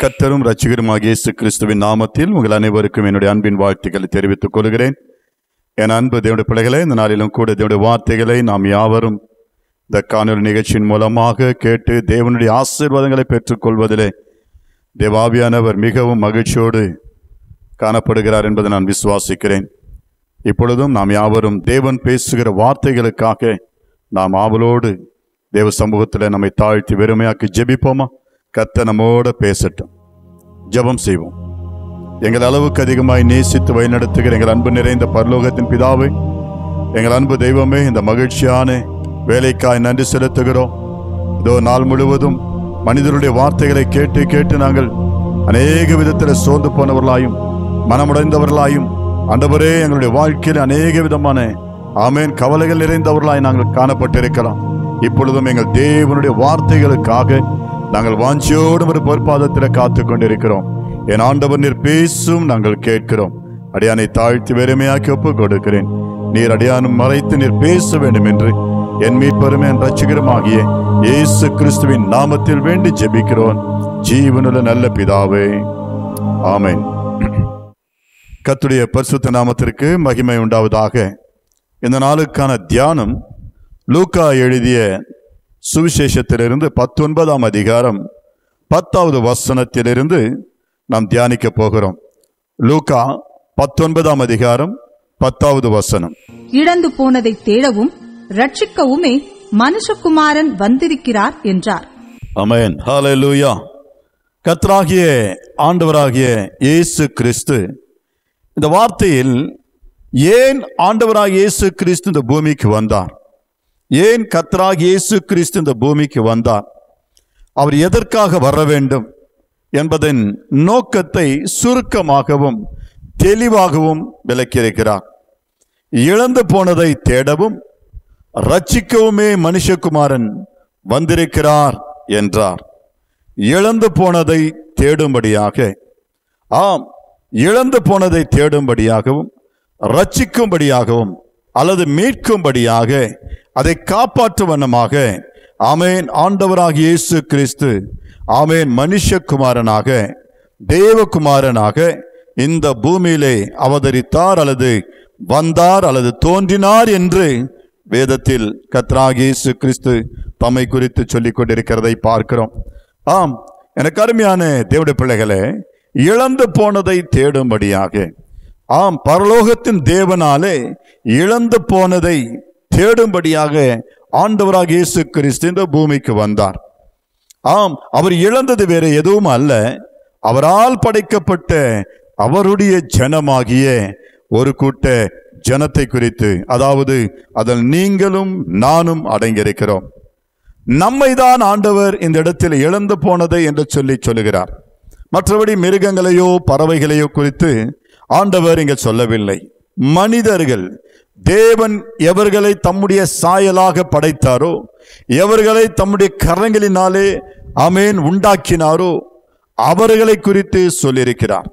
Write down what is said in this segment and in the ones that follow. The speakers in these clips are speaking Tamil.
கர்த்தரும் ரட்சிகருமாகிய இயேசு கிறிஸ்துவின் நாமத்தில் உங்கள் அனைவருக்கும் என்னுடைய அன்பின் வாழ்த்துக்களை தெரிவித்துக் கொள்கிறேன் என் அன்பு தேவனுடைய பிள்ளைகளே இந்த நாளிலும் கூட தேவனுடைய வார்த்தைகளை நாம் யாவரும் இந்த காணொலி நிகழ்ச்சியின் மூலமாக கேட்டு தேவனுடைய ஆசீர்வாதங்களை பெற்றுக்கொள்வதிலே தேவாவியானவர் மிகவும் மகிழ்ச்சியோடு காணப்படுகிறார் என்பதை நான் விசுவாசிக்கிறேன் இப்பொழுதும் நாம் யாவரும் தேவன் பேசுகிற வார்த்தைகளுக்காக நாம் ஆவலோடு தேவ சமூகத்தில் நம்மை தாழ்த்தி வெறுமையாக்கி ஜெபிப்போமா கத்த நம்மோட பேசட்டும் ஜெபம் செய்வோம் எங்கள் அளவுக்கு அதிகமாய் நேசித்து வழிநடத்துகிற எங்கள் அன்பு நிறைந்த பரலோகத்தின் பிதாவே எங்கள் அன்பு தெய்வமே இந்த மகிழ்ச்சியான வேலைக்காய் நன்றி செலுத்துகிறோம் இதோ நாள் முழுவதும் மனிதருடைய வார்த்தைகளை கேட்டு கேட்டு நாங்கள் அநேக விதத்தில் சோர்ந்து போனவர்களாயும் மனமுடைந்தவர்களாயும் ஆண்டவரே எங்களுடைய வாழ்க்கையில் அநேக விதமான ஆமேன் கவலைகள் நிறைந்தவர்களாய் நாங்கள் காணப்பட்டிருக்கலாம் இப்பொழுதும் எங்கள் தேவனுடைய வார்த்தைகளுக்காக நாங்கள் வாஞ்சியோடும் ஒரு பொற்பாதத்தில் காத்து கொண்டிருக்கிறோம் என் ஆண்டவர் நீர் பேசும் நாங்கள் கேட்கிறோம் அடியானை தாழ்த்தி வெறுமையாக்கி ஒப்புக் கொடுக்கிறேன் நீர் அடியானும் மறைத்து நீர் பேச வேண்டும் என்று என் மீட்பருமே என் ரட்சகருமாகிய இயேசு கிறிஸ்துவின் நாமத்தில் வேண்டி ஜெபிக்கிறோம் ஜீவனுள்ள நல்ல பிதாவே ஆமென் கர்த்தருடைய பரிசுத்த நாமத்திற்கு மகிமை உண்டாவதாக இந்த நாளுக்கான தியானம் லூக்கா எழுதிய சுவிசேஷத்திலிருந்து பத்தொன்பதாம் அதிகாரம் பத்தாவது வசனத்திலிருந்து நாம் தியானிக்க போகிறோம் லூக்கா பத்தொன்பதாம் அதிகாரம் பத்தாவது வசனம் இழந்து போனதை தேடவும் ரட்சிக்கவுமே மனுஷகுமாரன் வந்திருக்கிறார் என்றார் அமேன் ஹalleluya கர்த்தராகிய ஆண்டவராகிய இயேசு கிறிஸ்து இந்த வார்த்தையில் ஏன் ஆண்டவராகிய இயேசு கிறிஸ்து இந்த பூமிக்கு வந்தார் ஏன் கர்த்தராகிய இயேசு கிறிஸ்து இந்த பூமிக்கு வந்தார் அவர் எதற்காக வர வேண்டும் என்பதன் நோக்கத்தை சுருக்கமாகவும் தெளிவாகவும் விளக்கியிருக்கிறார் இழந்து போனதை தேடவும் ரட்சிக்கவுமே மனுஷகுமாரன் வந்திருக்கிறார் என்றார் இழந்து போனதை தேடும்படியாக ஆம் இழந்து போனதை தேடும்படியாகவும் ரட்சிக்கும்படியாகவும் அல்லது மீட்கும்படியாக அதை காப்பாற்றும் வண்ணமாக ஆமேன் ஆண்டவராகிய இயேசு கிறிஸ்து ஆமேன் மனுஷகுமாரனாக தேவகுமாரனாக இந்த பூமியிலே அவதரித்தார் அல்லது வந்தார் அல்லது தோன்றினார் என்று வேதத்தில் கத்ராகி இயேசு கிறிஸ்து தம்மை குறித்து சொல்லிக் கொண்டிருக்கிறதை பார்க்கிறோம் ஆம் எனக்கு அருமையான தேவடைய பிள்ளைகளே இழந்து போனதை தேடும்படியாக ஆம் பரலோகத்தின் தேவனாலே இழந்து போனதை தேடும்படியாக ஆண்டவராக இயேசு கிறிஸ்து இந்த பூமிக்கு வந்தார் ஆம் அவர் இழந்தது வேற எதுவும் அல்ல அவரால் படைக்கப்பட்ட அவருடைய ஜனமாகிய ஒரு கூட்ட ஜனத்தை குறித்து அதாவது அதில் நீங்களும் நானும் அடங்கியிருக்கிறோம் நம்மை தான் ஆண்டவர் இந்த இடத்தில் இழந்து போனதை என்று சொல்லி சொல்லுகிறார் மற்றபடி மிருகங்களையோ பறவைகளையோ குறித்து ஆண்டவர் இங்க சொல்லவில்லை மனிதர்கள் தேவன் எவர்களை தம்முடைய சாயலாக படைத்தாரோ எவர்களை தம்முடைய கரங்களினாலே அமேன் உண்டாக்கினாரோ அவர்களை குறித்து சொல்லியிருக்கிறார்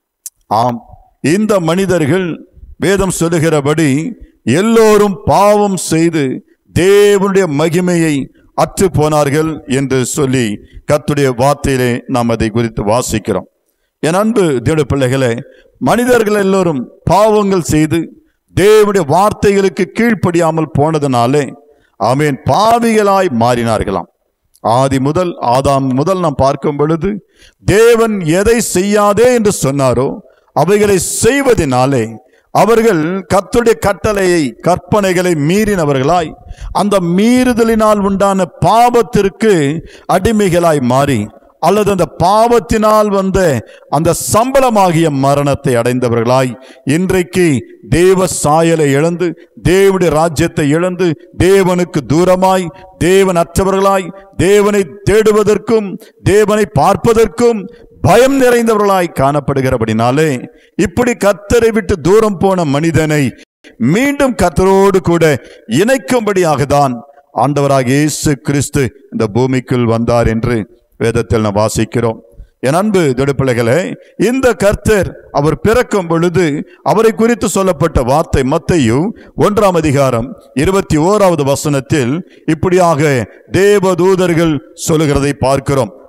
ஆம் இந்த மனிதர்கள் வேதம் சொல்லுகிறபடி எல்லோரும் பாவம் செய்து தேவனுடைய மகிமையை அற்று போனார்கள் என்று சொல்லி கர்த்தருடைய வார்த்தையிலே நாம் அதை குறித்து வாசிக்கிறோம் என் அன்பு தேவ பிள்ளைகளே மனிதர்கள் எல்லோரும் பாவங்கள் செய்து தேவனுடைய வார்த்தைகளுக்கு கீழ்ப்படியாமல் போனதனாலே ஆமேன் பாவிகளாய் மாறினார்களாம் ஆதி முதல் ஆதாம் முதல் நாம் பார்க்கும் பொழுது தேவன் எதை செய்யாதே என்று சொன்னாரோ அவைகளை செய்வதனாலே அவர்கள் கர்த்தருடைய கட்டளையை கற்பனைகளை மீறினவர்களாய் அந்த மீறுதலினால் உண்டான பாவத்திற்கு அடிமைகளாய் மாறி அல்லது அந்த பாவத்தினால் வந்த அந்த சம்பளமாகிய மரணத்தை அடைந்தவர்களாய் இன்றைக்கு தேவ சாயலை இழந்து தேவனுடைய ராஜ்யத்தை இழந்து தேவனுக்கு தூரமாய் தேவன் அற்றவர்களாய் தேவனை தேடுவதற்கும் தேவனை பார்ப்பதற்கும் பயம் நிறைந்தவர்களாய் காணப்படுகிறபடினாலே இப்படி கத்தரை விட்டு தூரம் போன மனிதனை மீண்டும் கத்தரோடு கூட இணைக்கும்படியாக தான் ஆண்டவராக இயேசு கிறிஸ்து இந்த பூமிக்குள் வந்தார் என்று வேதத்தில் நாம் வாசிக்கிறோம் என் அன்பு திடுப்பிள்ளைகளே இந்த கர்த்தர் அவர் பிறக்கும் பொழுது அவரை குறித்து சொல்லப்பட்ட வார்த்தை மத்தையு ஒன்றாம் அதிகாரம் இருபத்தி ஓராவது வசனத்தில் இப்படியாக தேவதூதர்கள் சொல்லுகிறதை பார்க்கிறோம்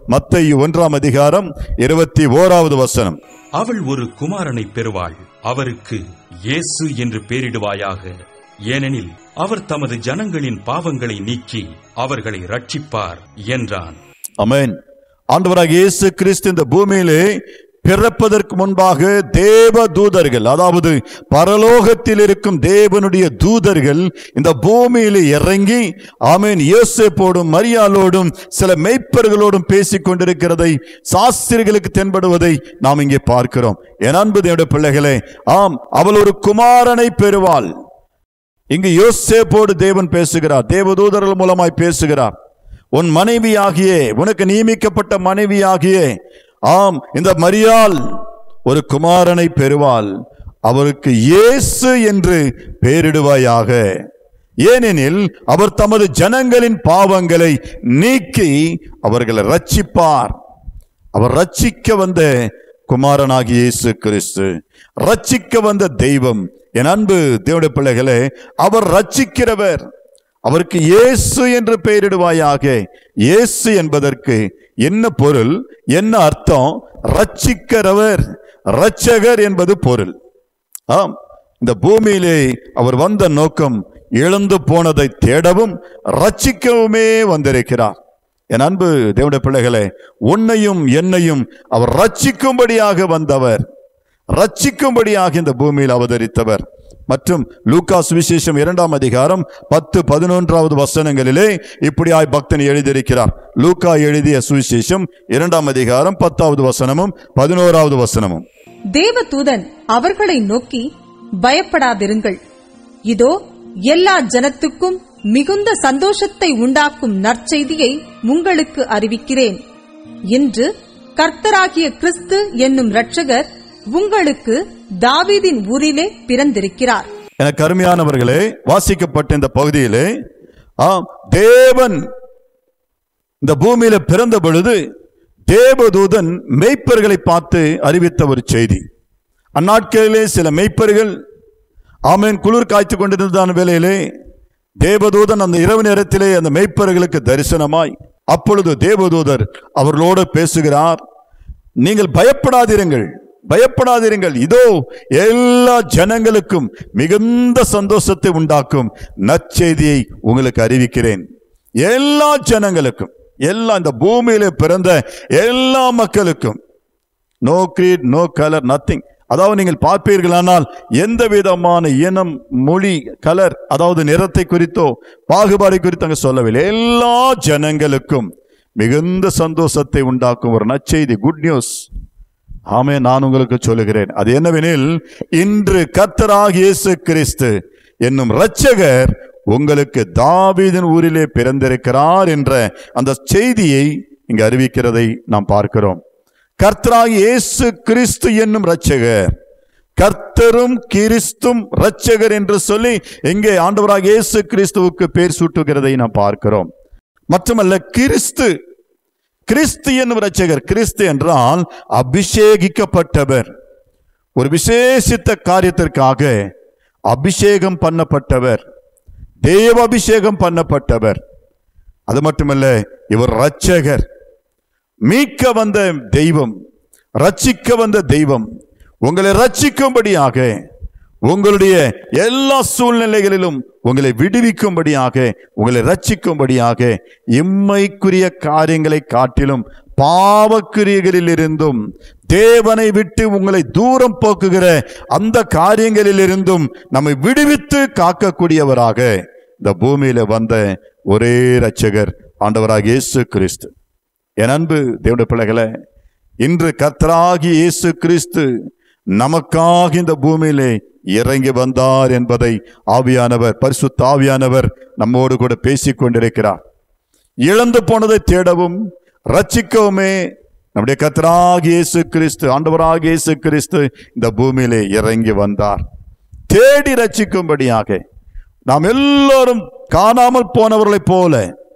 மத்தேயு ஒன்றாம் அதிகாரம் இருபத்தி ஓராவது வசனம் அவள் ஒரு குமாரனை பெறுவாள் அவருக்கு இயேசு என்று பெயரிடுவாயாக ஏனெனில் அவர் தமது ஜனங்களின் பாவங்களை நீக்கி அவர்களை ரட்சிப்பார் என்றான் அமேன் ஆண்டவராக இயேசு கிறிஸ்து இந்த பூமியிலே பிறப்பதற்கு முன்பாக தேவ தூதர்கள் அதாவது பரலோகத்தில் இருக்கும் தேவனுடைய தூதர்கள் இந்த பூமியில இறங்கி ஆமேன் யோசேப்போடும் மரியாளோடும் சில மெய்ப்பர்களோடும் பேசிக் கொண்டிருக்கிறதை சாஸ்திரிகளுக்கு தென்படுவதை நாம் இங்கே பார்க்கிறோம் என் அன்பு தேவனுடைய பிள்ளைகளே ஆம் அவள் ஒரு குமாரனை பெறுவாள் இங்கு யோசேப்போடு தேவன் பேசுகிறார் தேவதூதர்கள் மூலமாய் பேசுகிறார் உன் மனைவியாகிய உனக்கு நியமிக்கப்பட்ட மனைவியாகிய ஆம் இந்த மரியாள் ஒரு குமாரனை பெறுவாள் அவருக்கு இயேசு என்று பெயரிடுவாயாக ஏனெனில் அவர் தமது ஜனங்களின் பாவங்களை நீக்கி அவர்களை ரட்சிப்பார் அவர் ரட்சிக்க வந்த குமாரனாகிய இயேசு கிறிஸ்து ரட்சிக்க வந்த தெய்வம் என் அன்பு தேவனுடைய பிள்ளைகளே அவர் ரட்சிக்கிறவர் அவருக்கு இயேசு என்று பெயரிடுவாயாக இயேசு என்பதற்கு என்ன பொருள் என்ன அர்த்தம் ரட்சிக்கிறவர் ரட்சகர் என்பது பொருள் ஆம் இந்த பூமியிலே அவர் வந்த நோக்கம் இழந்து போனதை தேடவும் ரட்சிக்கவுமே வந்திருக்கிறார் என் அன்பு தேவனுடைய பிள்ளைகளே உன்னையும் என்னையும் அவர் ரட்சிக்கும்படியாக வந்தவர் ரட்சிக்கும்படியாக இந்த பூமியில் அவதரித்தவர் மற்றும் லூகாஸ் விசேஷம் இரண்டாம் அதிகாரம் பத்து பதினொன்றாவது வசனங்களிலே இப்படியாய் பக்தன் எழுதியிருக்கிறார் லூக்கா எழுதிய சுவிசேஷம் இரண்டாம் அதிகாரம் பத்தாவது வசனமும் பதினோராவது வசனமும் தேவதூதன் அவர்களை நோக்கி பயப்படாதிருங்கள் இதோ எல்லா ஜனத்துக்கும் மிகுந்த சந்தோஷத்தை உண்டாக்கும் நற்செய்தியை உங்களுக்கு அறிவிக்கிறேன் இன்று கர்த்தராகிய கிறிஸ்து என்னும் இரட்சகர் உங்களுக்கு தாவீதின் ஊரிலே பிறந்திருக்கிறார் எனக்கு அருமையானவர்களே வாசிக்கப்பட்ட இந்த பகுதியிலே ஆம் தேவன் இந்த பூமியில பிறந்த பொழுது தேவதூதன் மெய்ப்பர்களை பார்த்து அறிவித்த ஒரு செய்தி அந்நாட்களிலே சில மெய்ப்பர்கள் ஆமேன் குளிர் காய்த்து கொண்டிருந்தான வேளையிலே தேவதூதன் அந்த இரவு நேரத்திலே அந்த மெய்ப்பர்களுக்கு தரிசனமாய் அப்பொழுது தேவதூதர் அவர்களோடு பேசுகிறார் நீங்கள் பயப்படாதிருங்கள் பயப்படாதிருங்கள் இதோ எல்லா ஜனங்களுக்கும் மிகுந்த சந்தோஷத்தை உண்டாக்கும் நற்செய்தியை உங்களுக்கு அறிவிக்கிறேன் எல்லா ஜனங்களுக்கும் எல்லா இந்த பூமியில பிறந்த எல்லா மக்களுக்கும் no creed no colour nothing அதாவது நீங்கள் பார்ப்பீர்களானால் எந்த விதமான இனம் மொழி கலர் அதாவது நிறத்தை குறித்தோ பாகுபாடு குறித்து அங்க சொல்லவில்லை எல்லா ஜனங்களுக்கும் மிகுந்த சந்தோஷத்தை உண்டாக்கும் ஒரு நற்செய்தி குட் நியூஸ் ஆமே நான் உங்களுக்கு சொல்லுகிறேன் அது என்னவெனில் இன்று கர்த்தராகிய இயேசு கிறிஸ்து என்னும் இரட்சகர் உங்களுக்கு தாவீதின் ஊரிலே பிறந்திருக்கிறார் என்ற அந்த செய்தியை இங்கு அறிவிக்கிறதை நாம் பார்க்கிறோம் கர்த்தராகிய இயேசு கிறிஸ்து என்னும் இரட்சகர் கர்த்தரும் கிறிஸ்தும் இரட்சகர் என்று சொல்லி இங்கே ஆண்டவராக இயேசு கிறிஸ்துவுக்கு பேர் சூட்டுகிறதை நாம் பார்க்கிறோம் மட்டுமல்ல கிறிஸ்து கிறிஸ்து என்னும் இரட்சகர் கிறிஸ்து என்றால் அபிஷேகிக்கப்பட்டவர் ஒரு விசேஷித்த காரியத்திற்காக அபிஷேகம் பண்ணப்பட்டவர் தேவ அபிஷேகம் பண்ணப்பட்டவர் அது மட்டுமல்ல இவர் இரட்சகர் மீட்க வந்த தெய்வம் ரட்சிக்க வந்த தெய்வம் உங்களை ரட்சிக்கும்படியாக உங்களுடைய எல்லா சூழ்நிலைகளிலும் உங்களை விடுவிக்கும்படியாக உங்களை ரட்சிக்கும்படியாக இம்மைக்குரிய காரியங்களை காட்டிலும் பாவக்கிரியைகளில் இருந்தும் தேவனை விட்டு உங்களை தூரம் போக்குகிற அந்த காரியங்களில் இருந்தும் நம்மை விடுவித்து காக்கக்கூடியவராக இந்த பூமியில வந்த ஒரே இரட்சகர் ஆண்டவராக இயேசு கிறிஸ்து என் அன்பு தேவனுடைய பிள்ளைகளே இன்று கர்த்தராகி இயேசு கிறிஸ்து நமக்காக இந்த பூமியிலே இறங்கி வந்தார் என்பதை ஆவியானவர் பரிசுத்த ஆவியானவர் நம்மோடு கூட பேசிக் கொண்டிருக்கிறார் இழந்து போனதை தேடவும் ரட்சிக்கவுமே நம்முடைய கர்த்தராகிய இயேசு கிறிஸ்து ஆண்டவராகிய இயேசு கிறிஸ்து இந்த பூமியிலே இறங்கி வந்தார் தேடி ரட்சிக்கும்படியாக நாம் எல்லோரும் காணாமல் போனவர்களைப் போல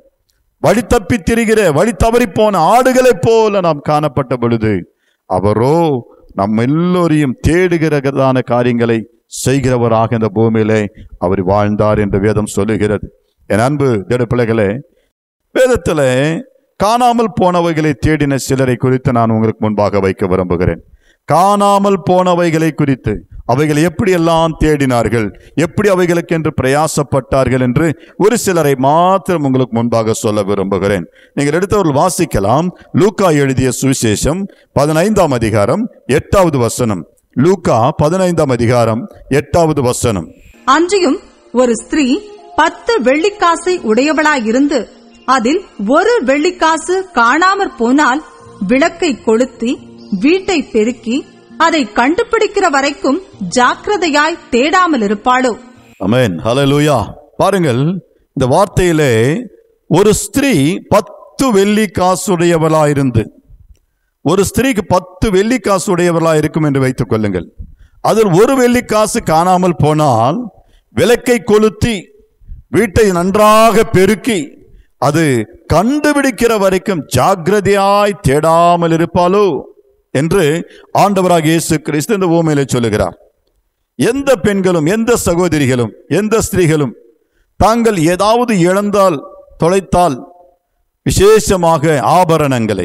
வழி தப்பி திரிகிற வழி தவறி போன ஆடுகளைப் போல நாம் காணப்பட்ட பொழுது அவரோ நம் எல்லோரையும் தேடுகிறதான காரியங்களை செய்கிறவராக இந்த பூமியிலே அவர் வாழ்ந்தார் என்று வேதம் சொல்லுகிறது என் அன்பு தேட பிள்ளைகளே வேதத்தில் காணாமல் போனவைகளை தேடின சிலரை குறித்து நான் உங்களுக்கு முன்பாக வைக்க விரும்புகிறேன் காணாமல் போனவைகளை குறித்து அவைகளை எப்படி எல்லாம் தேடினார்கள் எப்படி அவைகளுக்கு என்று பிரயாசப்பட்டார்கள் என்று ஒரு சிலரை மாத்திரம் உங்களுக்கு முன்பாக சொல்ல விரும்புகிறேன் நீங்கள் எடுத்தவர்கள் வாசிக்கலாம் லூக்கா எழுதிய சுவிசேஷம் பதினைந்தாம் அதிகாரம் எட்டாவது வசனம் லூக்கா பதினைந்தாம் அதிகாரம் எட்டாவது வசனம் அன்றியும் ஒரு ஸ்திரீ பத்து வெள்ளிக்காசை உடையவளாயிருந்து அதில் ஒரு வெள்ளிக்காசு காணாமற் போனால் விளக்கை கொளுத்தி வீட்டை பெருக்கி அதை கண்டுபிடிக்கிற வரைக்கும் ஜாக்கிரதையாய் தேடாமல் இருப்பாளோ அமேன் ஹalleluya பாருங்கள் இந்த வார்த்தையிலே ஒரு ஸ்திரீ பத்து வெள்ளி காசுடையவளாயிருந்து ஒரு ஸ்திரீக்கு பத்து வெள்ளி காசு உடையவர்களா இருக்கும் என்று வைத்துக் கொள்ளுங்கள் அதில் ஒரு வெள்ளி காசு காணாமல் போனால் விளக்கை கொளுத்தி வீட்டை நன்றாக பெருக்கி அது கண்டுபிடிக்கிற வரைக்கும் ஜாக்கிரதையாய் தேடாமல் இருப்பாளோ என்று ஆண்டவராக இயேசு கிறிஸ்து இந்த ஊமையிலே சொல்லுகிறார் எந்த பெண்களும் எந்த சகோதரிகளும் எந்த ஸ்திரீகளும் தாங்கள் ஏதாவது இழந்தால் தொலைத்தால் விசேஷமாக ஆபரணங்களை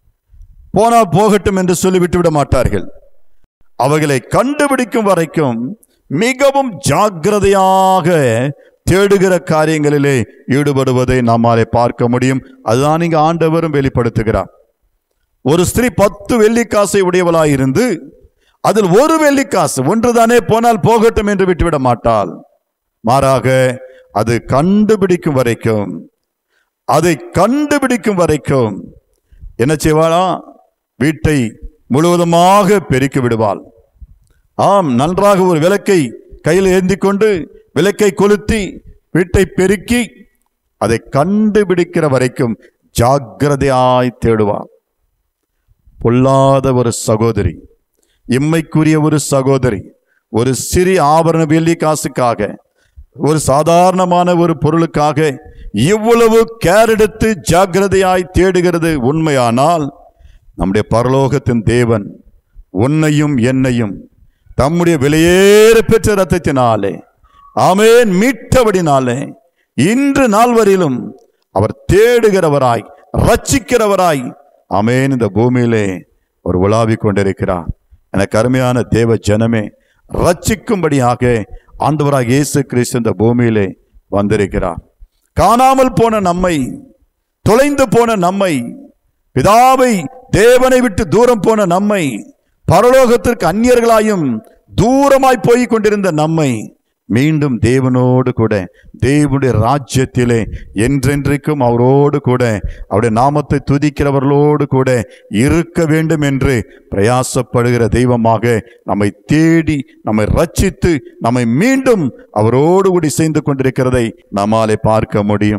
போனால் போகட்டும் என்று சொல்லிவிட்டு விட மாட்டார்கள் அவைகளை கண்டுபிடிக்கும் வரைக்கும் மிகவும் ஜாக்கிரதையாக தேடுகிற காரியங்களிலே ஈடுபடுவதை நம்மாலே பார்க்க முடியும் அதுதான் இங்கு ஆண்டவரும் வெளிப்படுத்துகிறார் ஒரு ஸ்திரீ பத்து வெள்ளிக்காசை உடையவளாய் இருந்து அதில் ஒரு வெள்ளிக்காசு ஒன்றுதானே போனால் போகட்டும் என்று விட்டுவிட மாட்டாள் மாறாக அது கண்டுபிடிக்கும் வரைக்கும் அதை கண்டுபிடிக்கும் வரைக்கும் என்ன செய்வாளா வீட்டை முழுவதுமாக பெருக்கி விடுவாள் ஆம் நன்றாக ஒரு விளக்கை கையில் ஏந்தி கொண்டு விளக்கை கொளுத்தி வீட்டை பெருக்கி அதை கண்டுபிடிக்கிற வரைக்கும் ஜாக்கிரதையாய் தேடுவாள் பொல்லாத ஒரு சகோதரி இம்மைக்குரிய ஒரு சகோதரி ஒரு சிறிய ஆபரண வெள்ளி காசுக்காக ஒரு சாதாரணமான ஒரு பொருளுக்காக இவ்வளவு கேர் எடுத்து ஜாக்கிரதையாய் தேடுகிறது உண்மையானால் நம்முடைய பரலோகத்தின் தேவன் உன்னையும் என்னையும் தம்முடைய வெளியேற பெற்ற ரத்தத்தினாலே ஆமேன் மீட்டபடினாலே இன்று நாள் வரையிலும் அவர் தேடுகிறவராய் ரட்சிக்கிறவராய் ஆமேன் இந்த பூமியிலே ஒரு உலாவிக் கொண்டிருக்கிறார் எனக்கு அருமையான தேவ ஜனமே ரட்சிக்கும்படியாக ஆண்டவராக இயேசு கிறிஸ்து இந்த பூமியிலே வந்திருக்கிறார் காணாமல் போன நம்மை தொலைந்து போன நம்மை பிதாவை தேவனை விட்டு தூரம் போன நம்மை பரலோகத்திற்கு அந்நியர்களாயும் தூரமாய் போய் கொண்டிருந்த நம்மை மீண்டும் தேவனோடு கூட தேவனுடைய ராஜ்யத்திலே என்றென்றைக்கும் அவரோடு கூட அவருடைய நாமத்தை துதிக்கிறவர்களோடு கூட இருக்க வேண்டும் என்று பிரயாசப்படுகிற தெய்வமாக நம்மை தேடி நம்மை ரட்சித்து நம்மை மீண்டும் அவரோடு கூட சேர்ந்து கொண்டிருக்கிறதை நம்மாலே பார்க்க முடியும்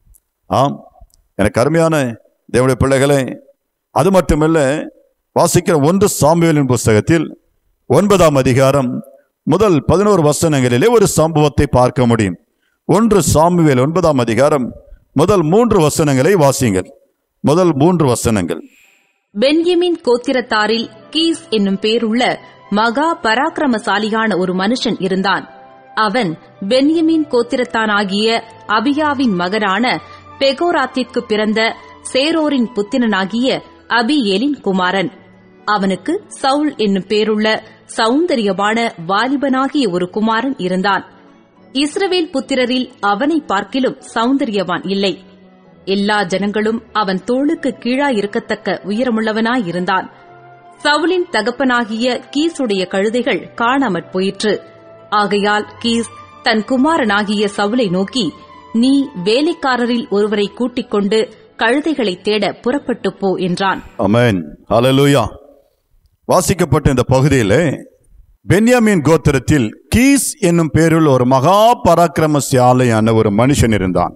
ஆம் எனக்கு அருமையான தேவனுடைய பிள்ளைகளே அது மட்டுமல்ல வாசிக்கிற ஒன்று சாமுவேலின் புஸ்தகத்தில் ஒன்பதாம் அதிகாரம் முதல் பதினோரு வசனங்களிலே ஒரு சம்பவத்தை பார்க்க முடியும் ஒன்று சாமுவேல் ஒன்பதாம் அதிகாரம் முதல் மூன்று வசனங்களை வாசிங்கள் முதல் மூன்று வசனங்கள் பென்யமின் கோத்திரத்தாரில் கீஸ் என்னும் பேருள்ள மகா பராக்கிரமசாலியான ஒரு மனுஷன் இருந்தான் அவன் பென்யமின் கோத்திரத்தானாகிய அபியாவின் மகனான பெகோராத்திற்கு பிறந்த சேரோரின் புத்திரனாகிய அபியேலின் குமாரன் அவனுக்கு சவுல் என்னும் பேருள்ள சௌந்தரியமான வாலிபனாகிய ஒரு குமாரன் இருந்தான் இஸ்ரவேல் புத்திரரில் அவனை பார்க்கிலும் சௌந்தரியவான் இல்லை எல்லா ஜனங்களும் அவன் தோளுக்கு கீழாயிருக்கத்தக்க உயரமுள்ளவனாயிருந்தான் சவுலின் தகப்பனாகிய கீசுடைய கழுதைகள் காணாமற் போயிற்று ஆகையால் கீஸ் தன் குமாரனாகிய சவுலை நோக்கி நீ வேலைக்காரரில் ஒருவரை கூட்டிக் கொண்டு கழுதைகளை தேட புறப்பட்டுப் போ என்றான் அமேன் ஹalleluya வாசிக்கப்பட்ட இந்த பகுதியிலே பென்யாமின் கோத்திரத்தில் கீஸ் என்னும் பேரில் ஒரு மகா பராக்கிரமசாலியான ஒரு மனுஷன் இருந்தான்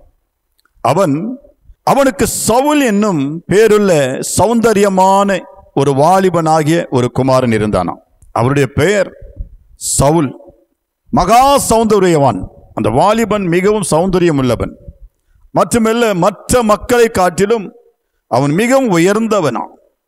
அவன் அவனுக்கு சவுல் என்னும் பேருள்ள சௌந்தரியமான ஒரு வாலிபனாகிய ஒரு குமாரன் இருந்தானாம் அவருடைய பெயர் சவுல் மகா சௌந்தரியவான் அந்த வாலிபன் மிகவும் சௌந்தரியம் உள்ளவன் மட்டுமல்ல மற்ற மக்களை காட்டிலும் அவன் மிகவும் உயர்ந்தவனாம்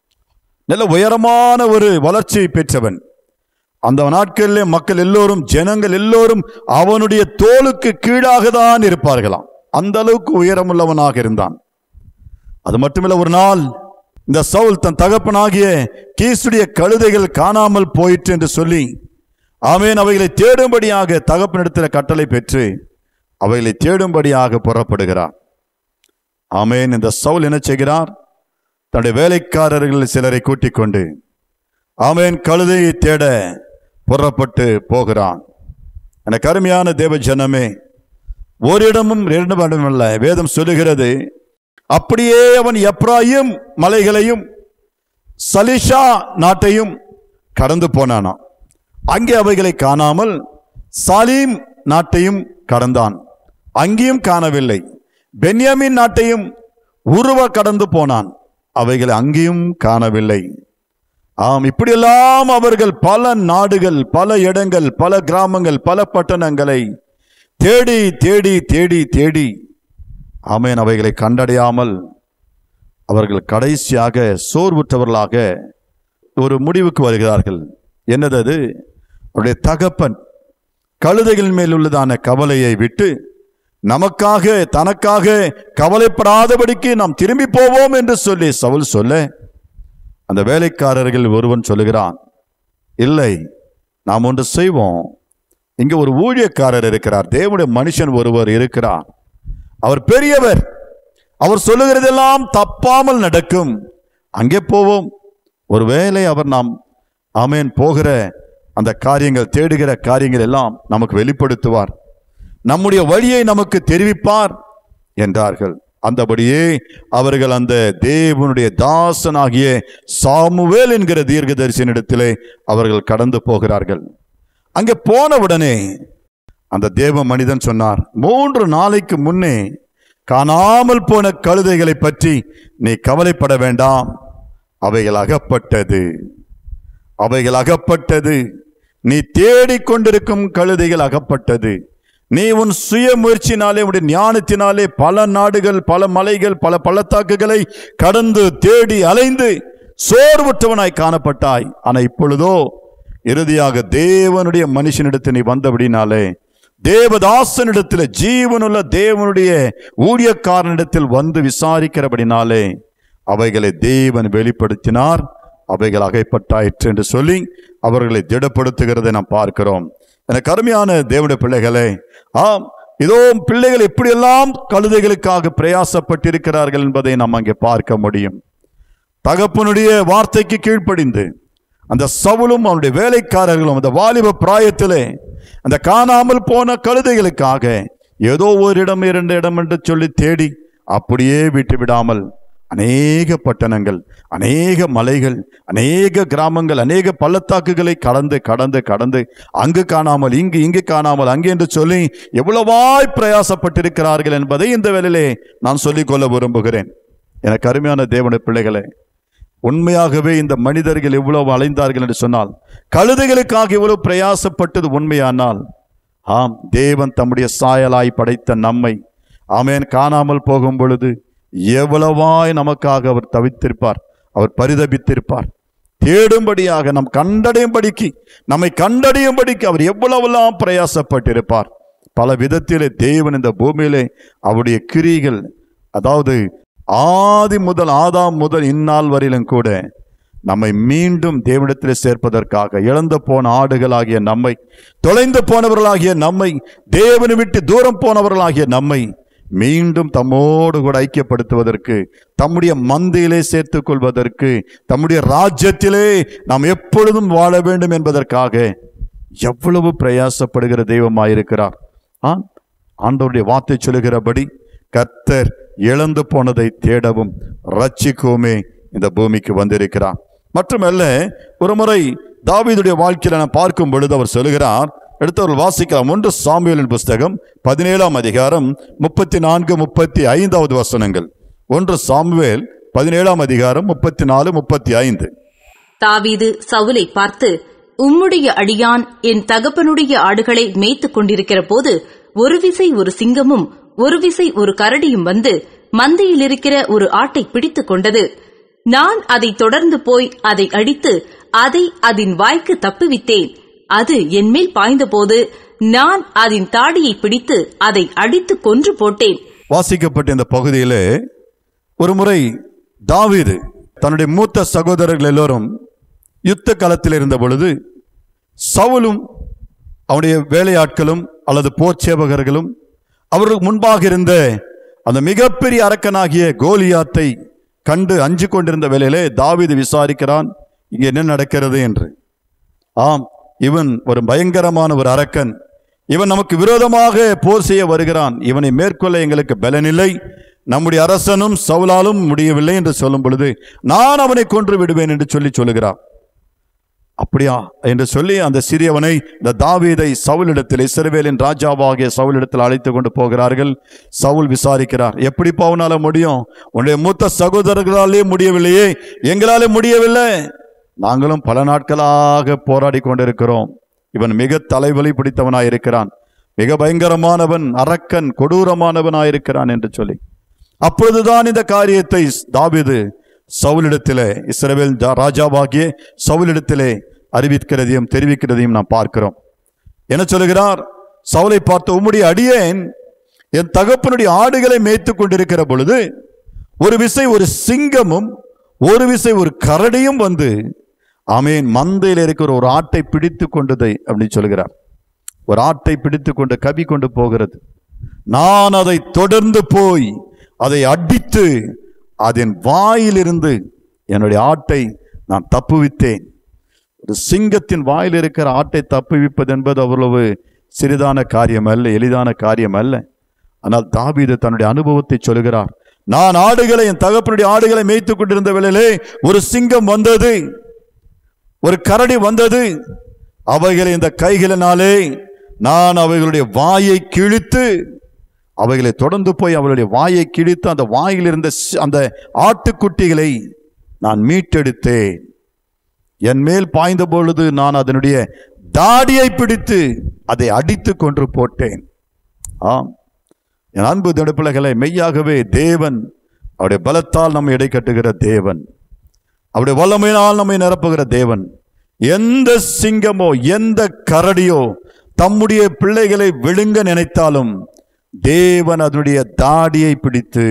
நல்ல உயரமான ஒரு வளர்ச்சியை பெற்றவன் அந்த நாட்களிலே மக்கள் எல்லோரும் ஜனங்கள் எல்லோரும் அவனுடைய தோளுக்கு கீழாக தான் இருப்பார்களாம் அந்த அளவுக்கு உயரமுள்ளவனாக இருந்தான் அது மட்டுமில்ல ஒரு நாள் இந்த சவுல் தன் தகப்பனாகிய கீசுடைய கழுதைகள் காணாமல் போயிற்று என்று சொல்லி ஆமேன் அவைகளை தேடும்படியாக தகப்பனிடத்தில் கட்டளை பெற்று அவைகளை தேடும்படியாக புறப்படுகிறார் ஆமேன் இந்த சவுல் என்ன செய்கிறார் தன்னுடைய வேலைக்காரர்கள் சிலரை கூட்டிக் கொண்டு ஆமேன் கழுதையை தேட புறப்பட்டு போகிறான் எனக்கு அருமையான தேவ ஜனமே ஓரிடமும் இரண்டு இடமும் அல்ல வேதம் சொல்லுகிறது அப்படியே அவன் எப்ராயிம் மலைகளையும் சலிஷா நாட்டையும் கடந்து போனானாம் அங்கே அவைகளை காணாமல் சாலீம் நாட்டையும் கடந்தான் அங்கேயும் காணவில்லை பென்யாமின் நாட்டையும் உருவ கடந்து போனான் அவைகளை அங்கேயும் காணவில்லை ஆம் இப்படியெல்லாம் அவர்கள் பல நாடுகள் பல இடங்கள் பல கிராமங்கள் பல பட்டணங்களை தேடி தேடி தேடி தேடி ஆமேன் அவைகளை கண்டடையாமல் அவர்கள் கடைசியாக சோர்வுற்றவர்களாக ஒரு முடிவுக்கு வருகிறார்கள் என்னது அது அவருடைய தகப்பன் கழுதைகள் மேல் உள்ளதான கவலையை விட்டு நமக்காக தனக்காக கவலைப்படாதபடிக்கு நாம் திரும்பி போவோம் என்று சொல்லி சவுல் சொல்ல அந்த வேலைக்காரர்கள் ஒருவன் சொல்லுகிறான் இல்லை நாம் ஒன்று செய்வோம் இங்க ஒரு ஊழியக்காரர் இருக்கிறார் தேவனுடைய மனுஷன் ஒருவர் இருக்கிறார் அவர் பெரியவர் அவர் சொல்லுகிறதெல்லாம் தப்பாமல் நடக்கும் அங்கே போவோம் ஒருவேளை அவர் நாம் ஆமேன் போகிற அந்த காரியங்கள் தேடுகிற காரியங்கள் எல்லாம் நமக்கு வெளிப்படுத்துவார் நம்முடைய வழியை நமக்கு தெரிவிப்பார் என்றார்கள் அந்தபடியே அவர்கள் அந்த தேவனுடைய தாசனாகிய சாமுவேல் என்கிற தீர்க்கதரிசனிடத்திலே அவர்கள் கடந்து போகிறார்கள் அங்கே போனவுடனே அந்த தேவ மனிதன் சொன்னார் மூன்று நாளைக்கு முன்னே காணாமல் போன கழுதைகளை பற்றி நீ கவலைப்பட வேண்டாம் அவைகள் அகப்பட்டது அவைகள் அகப்பட்டது நீ தேடிக்கொண்டிருக்கும் கழுதைகள் அகப்பட்டது நீ உன் சுய முயற்சினாலே உடைய ஞானத்தினாலே பல நாடுகள் பல மலைகள் பல பள்ளத்தாக்குகளை கடந்து தேடி அலைந்து சோர்வுற்றவனாய் காணப்பட்டாய் ஆனா இப்பொழுதோ இறுதியாக தேவனுடைய மனுஷனிடத்தில் நீ வந்தபடினாலே தேவதாசனிடத்தில் ஜீவனுள்ள தேவனுடைய ஊழியக்காரனிடத்தில் வந்து விசாரிக்கிறபடினாலே அவைகளை தேவன் வெளிப்படுத்தினார் அவைகள் அகைப்பட்டாயிற்று என்று சொல்லி அவர்களை திடப்படுத்துகிறதை நாம் பார்க்கிறோம் எனக்கு அருமையான தேவனுடைய பிள்ளைகளே ஆம் இதோ பிள்ளைகள் எப்படியெல்லாம் கழுதைகளுக்காக பிரயாசப்பட்டிருக்கிறார்கள் என்பதை நாம் அங்கே பார்க்க முடியும் தகப்பனுடைய வார்த்தைக்கு கீழ்ப்படிந்து அந்த சவுலும் அவனுடைய வேலைக்காரர்களும் அந்த வாலிப பிராயத்திலே அந்த காணாமல் போன கழுதைகளுக்காக ஏதோ ஒரு இடம் இரண்டு இடம் என்று சொல்லி தேடி அப்படியே விட்டு விடாமல் அநேக பட்டணங்கள் அநேக மலைகள் அநேக கிராமங்கள் அநேக பள்ளத்தாக்குகளை கடந்து கடந்து கடந்து அங்கு காணாமல் இங்கு இங்கு காணாமல் அங்கே என்று சொல்லி எவ்வளவாய் பிரயாசப்பட்டிருக்கிறார்கள் என்பதை இந்த வேளையிலே நான் சொல்லிக்கொள்ள விரும்புகிறேன் எனக்கு அருமையான தேவனுடைய பிள்ளைகளே உண்மையாகவே இந்த மனிதர்கள் எவ்வளவு அலைந்தார்கள் என்று சொன்னால் கழுதைகளுக்காக இவ்வளவு பிரயாசப்பட்டது உண்மையானால் ஆம் தேவன் தம்முடைய சாயலாய் படைத்த நம்மை ஆமேன் காணாமல் போகும் பொழுது எவ்வளவாய் நமக்காக அவர் தவித்திருப்பார் அவர் பரிதபித்திருப்பார் தேடும்படியாக நம் கண்டடையும்படிக்கு நம்மை கண்டடையும்படிக்கு அவர் எவ்வளவெல்லாம் பிரயாசப்பட்டிருப்பார் பல விதத்திலே தேவன் இந்த பூமியிலே அவருடைய கிரிகள் அதாவது ஆதி முதல் ஆதாம் முதல் இந்நாள் வரையிலும் கூட நம்மை மீண்டும் தேவனிடத்தில் சேர்ப்பதற்காக இழந்து போன ஆடுகளாகிய நம்மை தொலைந்து போனவர்களாகிய நம்மை தேவனை விட்டு தூரம் போனவர்களாகிய நம்மை மீண்டும் தம்மோடு கூட ஐக்கியப்படுத்துவதற்கு தம்முடைய மந்தையிலே சேர்த்துக் கொள்வதற்கு தம்முடைய ராஜ்யத்திலே நாம் எப்பொழுதும் வாழ வேண்டும் என்பதற்காக எவ்வளவு பிரயாசப்படுகிற தெய்வமாயிருக்கிறார் ஆ ஆண்டவருடைய வார்த்தை சொல்லுகிறபடி கர்த்தர் இழந்து போனதை தேடவும் ரட்சிக்கவுமே இந்த பூமிக்கு வந்திருக்கிறார் மட்டுமல்ல ஒரு முறை தாவீதுடைய வாழ்க்கையில நான் பார்க்கும் பொழுது அவர் சொல்லுகிறார் எடுத்தவர்கள் வாசிக்கலாம் ஒன்று சாமுவேலின் புஸ்தகம் பதினேழாம் அதிகாரம் முப்பத்தி நான்கு முப்பத்தி ஐந்தாவது வசனங்கள் ஒன்று சாமுவேல் பதினேழாம் அதிகாரம் முப்பத்தி நாலு முப்பத்தி ஐந்து தாவீது சவுலை பார்த்து உம்முடைய அடியான் என் தகப்பனுடைய ஆடுகளை மேய்த்துக் கொண்டிருக்கிற போது ஒரு விசை ஒரு சிங்கமும் ஒரு விசை ஒரு கரடியும் வந்து மந்தையில் இருக்கிற ஒரு ஆட்டை பிடித்துக் கொண்டது நான் அதை தொடர்ந்து போய் அதை அடித்து அதை அதன் வாய்க்கு தப்புவித்தேன் அது என்மேல் பாய்ந்தபோது நான் அதன் தாடியை பிடித்து அதை அடித்து கொன்று போட்டேன் வாசிக்கப்பட்ட இந்த பகுதியிலே ஒரு முறை தாவீது தன்னுடைய மூத்த சகோதரர்கள் எல்லோரும் யுத்த களத்தில் இருந்த பொழுது சவுலும் அவனுடைய வேலையாட்களும் அல்லது போர் சேவகர்களும் அவர்களுக்கு முன்பாக இருந்த அந்த மிகப்பெரிய அரக்கனாகிய கோலியாத்தை கண்டு அஞ்சு கொண்டிருந்த வேளையிலே தாவீது விசாரிக்கிறான் இங்கே என்ன நடக்கிறது என்று ஆம் இவன் ஒரு பயங்கரமான ஒரு அரக்கன் இவன் நமக்கு விரோதமாக போர் செய்ய வருகிறான் இவனை மேற்கொள்ள எங்களுக்கு பலனில்லை நம்முடைய அரசனும் சவுலாலும் முடியவில்லை என்று சொல்லும் பொழுது நான் அவனை கொன்று விடுவேன் என்று சொல்லி சொல்லுகிறான் அப்படியா என்று சொல்லி அந்த சிறியவனை இந்த தாவீதை சவுலிடத்தில் இஸ்ரவேலின் ராஜாவாகிய சவுலிடத்தில் அழைத்து கொண்டு போகிறார்கள் சவுல் விசாரிக்கிறார் எப்படி போவனால முடியும் உன்னுடைய மூத்த சகோதரர்களாலே முடியவில்லையே எங்களாலே முடியவில்லை நாங்களும் பல நாட்களாக போராடி கொண்டிருக்கிறோம் இவன் மிக தலைவலி பிடித்தவனாய் இருக்கிறான் மிக பயங்கரமானவன் அரக்கன் கொடூரமானவனாயிருக்கிறான் என்று சொல்லி அப்பொழுதுதான் இந்த காரியத்தை தாவீது சவுலிடத்திலே இஸ்ரவேல் ஜா- ராஜாவாகிய சவுலிடத்திலே அறிவிக்கிறதையும் தெரிவிக்கிறதையும் நாம் பார்க்கிறோம் என்ன சொல்லுகிறார் சவுலை பார்த்த உம்முடைய அடியேன் என் தகப்பனுடைய ஆடுகளை மேய்த்துக் கொண்டிருக்கிற பொழுது ஒரு விசை ஒரு சிங்கமும் ஒரு விசை ஒரு கரடியும் வந்து ஆமேன் மந்தையில் இருக்கிற ஒரு ஆட்டை பிடித்து கொண்டதை அப்படின்னு சொல்லுகிறார் ஒரு ஆட்டை பிடித்து கொண்டு கவி கொண்டு போகிறது நான் அதை தொடர்ந்து போய் அதை அடித்து அதன் வாயிலிருந்து என்னுடைய ஆட்டை நான் தப்புவித்தேன் ஒரு சிங்கத்தின் வாயில் இருக்கிற ஆட்டை தப்புவிப்பது என்பது அவ்வளவு சிறிதான காரியம் அல்ல எளிதான காரியம் அல்ல ஆனால் தாவீது தன்னுடைய அனுபவத்தை சொல்கிறார் நான் ஆடுகளை என் தகப்பனுடைய ஆடுகளை மேய்த்துக் கொண்டிருந்த வேளையிலே ஒரு சிங்கம் வந்தது ஒரு கரடி வந்தது அவைகளை இந்த கைகளினாலே நான் அவைகளுடைய வாயை கிழித்து அவைகளை தொடர்ந்து போய் அவளுடைய வாயை கிழித்து அந்த வாயில் இருந்த சி- அந்த ஆட்டுக்குட்டிகளை நான் மீட்டெடுத்தேன் என் மேல் பாய்ந்த பொழுது நான் அதனுடைய தாடியை பிடித்து அதை அடித்து கொன்று போட்டேன் ஆம் என் அன்பு திடப்பிள்ளைகளை மெய்யாகவே தேவன் அவருடைய பலத்தால் நம்மை இடை கட்டுகிற தேவன் அவருடைய வல்லமையினால் நம்மை நிரப்புகிற தேவன் எந்த சிங்கமோ எந்த கரடியோ தம்முடைய பிள்ளைகளை விழுங்க நினைத்தாலும் தேவன் அதனுடைய தாடியை பிடித்து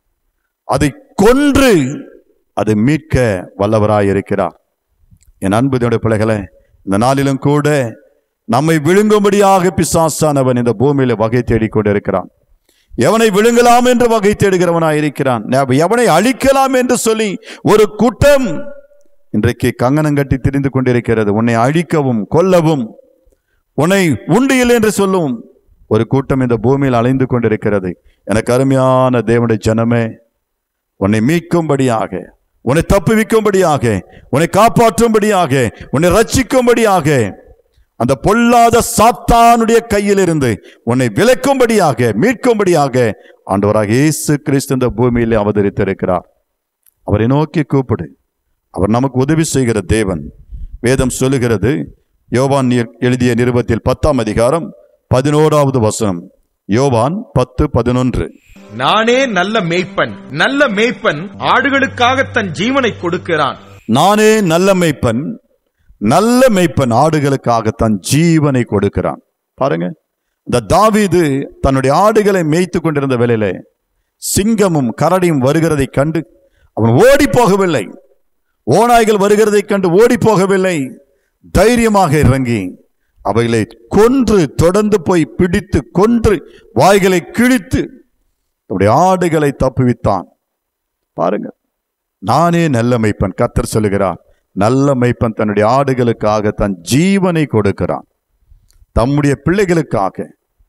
அதை கொன்று அதை மீட்க வல்லவராயிருக்கிறார் என் அன்பு தேவனுடைய பிள்ளைகளே இந்த நாளிலும் கூட நம்மை விழுங்கும்படியாக பிசாசானவன் இந்த பூமியில வகை தேடிக் கொண்டிருக்கிறான் எவனை விழுங்கலாம் என்று வகை தேடுகிறவனாய் இருக்கிறான் எவனை அழிக்கலாம் என்று சொல்லி ஒரு கூட்டம் இன்றைக்கு கங்கணம் கட்டி திரிந்து கொண்டிருக்கிறது உன்னை அழிக்கவும் கொல்லவும் உன்னை உண்டியல் என்று சொல்லும் ஒரு கூட்டம் இந்த பூமியில் அலைந்து கொண்டிருக்கிறது எனக்கு அருமையான தேவனுடைய ஜனமே உன்னை மீட்கும்படியாக உன்னை தப்புவிக்கும்படியாக உன்னை காப்பாற்றும்படியாக உன்னை ரட்சிக்கும்படியாக அந்த பொல்லாத சாத்தானுடைய கையிலிருந்து உன்னை விலக்கும்படியாக மீட்கும்படியாக ஆண்டவராக இயேசு கிறிஸ்து இந்த பூமியிலே அவதரித்திருக்கிறார் அவரை நோக்கி கூப்பிடு அவர் நமக்கு உதவி செய்கிற தேவன் வேதம் சொல்லுகிறது யோவான் நீர் எழுதிய நிருபத்தில் பத்தாம் அதிகாரம் பதினோராவது வசனம் யோவான் பத்து பதினொன்று நானே நல்ல மேய்ப்பன் நல்ல மேய்ப்பன் ஆடுகளுக்காக தன் ஜீவனை கொடுக்கிறான் நானே நல்ல மெய்ப்பன் நல்ல மெய்ப்பன் ஆடுகளுக்காக தன் ஜீவனை கொடுக்கிறான் பாருங்க இந்த தாவீது தன்னுடைய ஆடுகளை மேய்த்து கொண்டிருந்த வேளையில சிங்கமும் கரடியும் வருகிறதைக் கண்டு அவன் ஓடி போகவில்லை ஓநாய்கள் வருகிறதைக் கண்டு ஓடி போகவில்லை தைரியமாக இறங்கி அவைகளை கொன்று தொடர்ந்து போய் பிடித்து கொன்று வாய்களை கிழித்து அவருடைய ஆடுகளை தப்புவித்தான் பாருங்க நானே நல்ல மெய்ப்பன் கத்தர் சொல்லுகிறார் நல்ல மெய்ப்பன் தன்னுடைய ஆடுகளுக்காக தன் ஜீவனை கொடுக்கிறான் தம்முடைய பிள்ளைகளுக்காக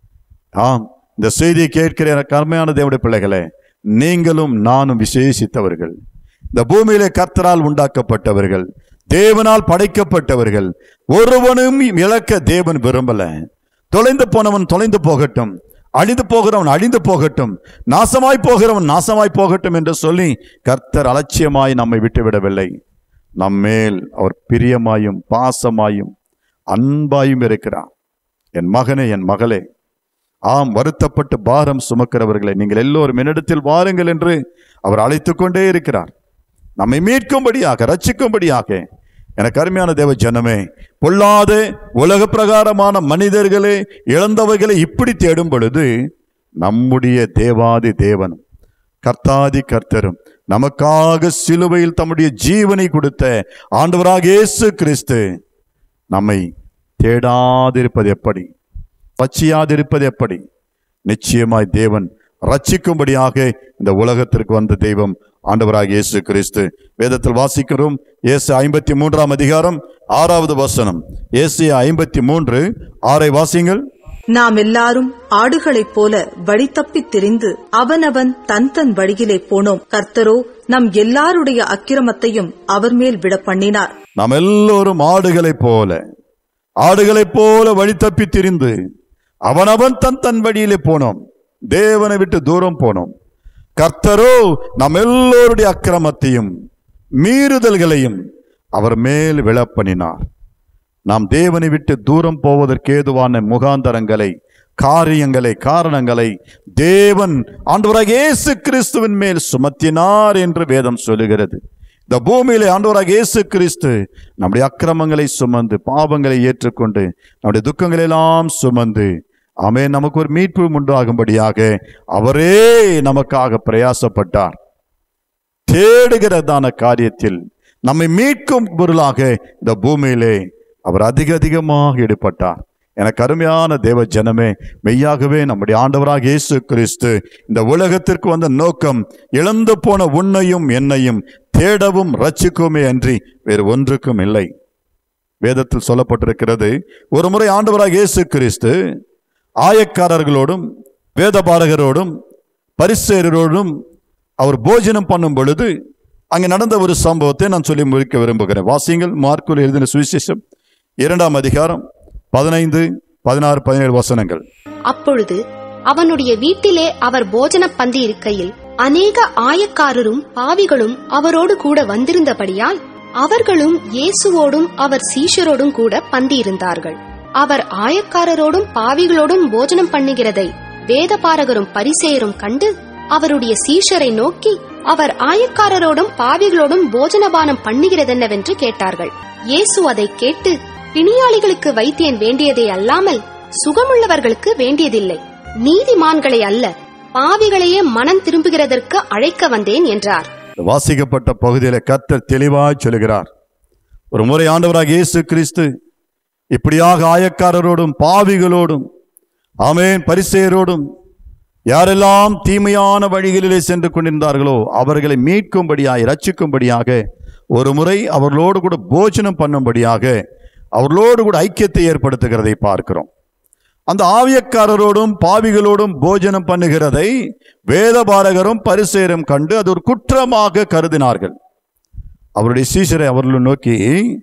ஆம் இந்த செய்தியை கேட்கிற எனக்கு அருமையான தேவனுடைய பிள்ளைகளே நீங்களும் நானும் விசேஷித்தவர்கள் இந்த பூமியிலே கர்த்தரால் உண்டாக்கப்பட்டவர்கள் தேவனால் படைக்கப்பட்டவர்கள் ஒருவனும் இழக்க தேவன் விரும்பல தொலைந்து போனவன் தொலைந்து போகட்டும் அழிந்து போகிறவன் அழிந்து போகட்டும் நாசமாய் போகிறவன் நாசமாய் போகட்டும் என்று சொல்லி கர்த்தர் அலட்சியமாய் நம்மை விட்டுவிடவில்லை நம்மேல் அவர் பிரியமாயும் பாசமாயும் அன்பாயும் இருக்கிறார் என் மகனே என் மகளே ஆம் வருத்தப்பட்டு பாரம் சுமக்கிறவர்களை நீங்கள் எல்லோரும் என்னிடத்தில் வாருங்கள் என்று அவர் அழைத்துக் கொண்டே இருக்கிறார் நம்மை மீட்கும்படியாக ரட்சிக்கும்படியாக எனக்கு அருமையான தேவ ஜனமே பொல்லாத உலக பிரகாரமான மனிதர்களே இழந்தவைகளை இப்படி தேடும் பொழுது நம்முடைய தேவாதி தேவனும் கர்த்தாதி கர்த்தரும் நமக்காக சிலுவையில் தம்முடைய ஜீவனை கொடுத்த ஆண்டவராக இயேசு கிறிஸ்து நம்மை தேடாதிருப்பது எப்படி பச்சியாதிருப்பது எப்படி நிச்சயமாய் தேவன் ரட்சிக்கும்படியாக இந்த உலகத்திற்கு வந்த தெய்வம் ஆண்டவராக இயேசு கிறிஸ்து வேதத்தில் வாசிக்கிறோம் இயேசு ஐம்பத்தி மூன்றாம் அதிகாரம் ஆறாவது வசனம் இயேசு ஐம்பத்தி மூன்று ஆறை வாசிங்கள் நாம் எல்லாரும் ஆடுகளைப் போல வழி தப்பித் திரிந்து அவனவன் தன் தன் வழியிலே போனோம் கர்த்தரோ நம் எல்லாருடைய அக்கிரமத்தையும் அவர் மேல் விட பண்ணினார் நாம் எல்லோரும் ஆடுகளைப் போல ஆடுகளைப் போல வழி தப்பி திரிந்து அவனவன் தன் தன் வழியிலே போனோம் தேவனை விட்டு தூரம் போனோம் கர்த்தரோ நம் எல்லோருடைய அக்கிரமத்தையும் மீறுதல்களையும் அவர் மேல் விழப்பண்ணினார் நாம் தேவனை விட்டு தூரம் போவதற்கு ஏதுவான முகாந்தரங்களை காரியங்களை காரணங்களை தேவன் ஆண்டவராக இயேசு கிறிஸ்துவின் மேல் சுமத்தினார் என்று வேதம் சொல்லுகிறது இந்த பூமியிலே ஆண்டவராக இயேசு கிறிஸ்து நம்முடைய அக்கிரமங்களை சுமந்து பாவங்களை ஏற்றுக்கொண்டு நம்முடைய துக்கங்களை எல்லாம் சுமந்து ஆமே நமக்கு ஒரு மீட்பு உண்டாகும்படியாக அவரே நமக்காக பிரயாசப்பட்டார் தேடுகிறதான காரியத்தில் நம்மை மீட்கும் பொருளாக இந்த பூமியிலே அவர் அதிக அதிகமாக ஈடுபட்டார் எனக்கு அருமையான தேவ ஜனமே மெய்யாகவே நம்முடைய ஆண்டவராக இயேசு கிறிஸ்து இந்த உலகத்திற்கு வந்த நோக்கம் இழந்து போன உன்னையும் என்னையும் தேடவும் ரட்சிக்குமே அன்றி வேறு ஒன்றுக்கும் இல்லை வேதத்தில் சொல்லப்பட்டிருக்கிறது ஒரு முறை ஆண்டவராக இயேசு கிறிஸ்து ஆயக்காரர்களோடும் வேதபாரகரோடும் பரிசேரரோடும் அவர் போஜனம் பண்ணும் பொழுது அங்கே நடந்த ஒரு சம்பவத்தை நான் சொல்லி முடிக்க விரும்புகிறேன் வாசியங்கள் மார்க்குல் எழுதின சுவிசேஷம் இரண்டாம் அதிகாரம் பதினைந்து பதினாறு பதினேழு வசனங்கள் அப்பொழுது அவனுடைய வீட்டிலே அவர் போஜன பந்தி இருக்கையில் அநேக ஆயக்காரரும் பாவிகளும் அவரோடு கூட வந்திருந்தபடியால் அவர்களும் இயேசுவோடும் அவர் சீஷரோடும் கூட பந்தி இருந்தார்கள் அவர் ஆயக்காரரோடும் பாவிகளோடும் போஜனம் பண்ணுகிறதை வேதபாரகரும் பரிசேயரும் கண்டு அவருடைய சீஷரை நோக்கி அவர் ஆயக்காரரோடும் பாவிகளோடும் போஜனபானம் பண்ணுகிறதென்னவென்று கேட்டார்கள் இயேசு அதை கேட்டு பிணியாளிகளுக்கு வைத்தியன் வேண்டியதே அல்லாமல் சுகமுள்ளவர்களுக்கு வேண்டியதில்லை நீதிமான்களை அல்ல பாவிகளையே மனம் திரும்புகிறதற்கு அழைக்க வந்தேன் என்றார் வாசிக்கப்பட்ட பகுதியில் கர்த்தர் தெளிவாய் சொல்லுகிறார் ஒரு முறை ஆண்டவராக இயேசு கிறிஸ்து இப்படியாக ஆயக்காரரோடும் பாவிகளோடும் ஆமேன் பரிசேயரோடும் யாரெல்லாம் தீமையான வழிகளிலே சென்று கொண்டிருந்தார்களோ அவர்களை மீட்கும்படியாக ரட்சிக்கும்படியாக ஒரு முறை அவர்களோடு கூட போஜனம் பண்ணும்படியாக அவர்களோடு கூட ஐக்கியத்தை ஏற்படுத்துகிறதை பார்க்கிறோம் அந்த ஆவியக்காரரோடும் பாவிகளோடும் போஜனம் பண்ணுகிறதை வேதபாரகரும் பரிசேரும் கண்டு அது ஒரு குற்றமாக கருதினார்கள் அவருடைய சீசரை அவர்களை நோக்கி